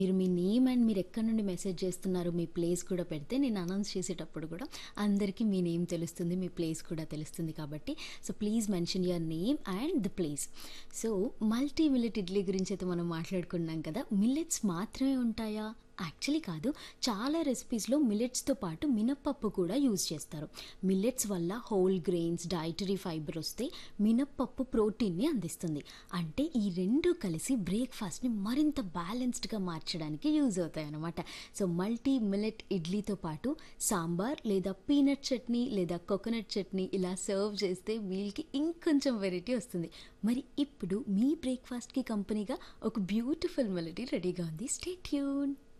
మీరు మీ name and మీరు ఎక్కడి నుండి మెసేజ్ చేస్తున్నారు మీ ప్లేస్ కూడా పెడితే నేను అనౌన్స్ చేసేటప్పుడు కూడా అందరికీ మీ నేమ్ తెలుస్తుంది మీ ప్లేస్ కూడా తెలుస్తుంది కాబట్టి so please mention your name and the place so multi millet idli గురించి అయితే మనం మాట్లాడుకున్నాం కదా మిల్లెట్స్ మాత్రమే ఉంటాయా యాక్చువల్లీ కాదు చాలా రెసిపీస్లో మిల్లెట్స్తో పాటు మినప్పప్పు కూడా యూజ్ చేస్తారు మిల్లెట్స్ వల్ల హోల్ గ్రెయిన్స్ డైటరీ ఫైబర్ వస్తే మినప్పప్పు ప్రోటీన్ని అందిస్తుంది అంటే ఈ రెండు కలిసి బ్రేక్ఫాస్ట్ని మరింత బ్యాలెన్స్డ్గా మార్చడానికి యూజ్ అవుతాయి అన్నమాట సో మల్టీ మిల్లెట్ ఇడ్లీతో పాటు సాంబార్ లేదా పీనట్ చట్నీ లేదా కోకోనట్ చట్నీ ఇలా సర్వ్ చేస్తే మీల్కి ఇంకొంచెం వెరైటీ వస్తుంది మరి ఇప్పుడు మీ బ్రేక్ఫాస్ట్కి కంపెనీగా ఒక బ్యూటిఫుల్ మెలడీ రెడీగా ఉంది స్టే ట్యూన్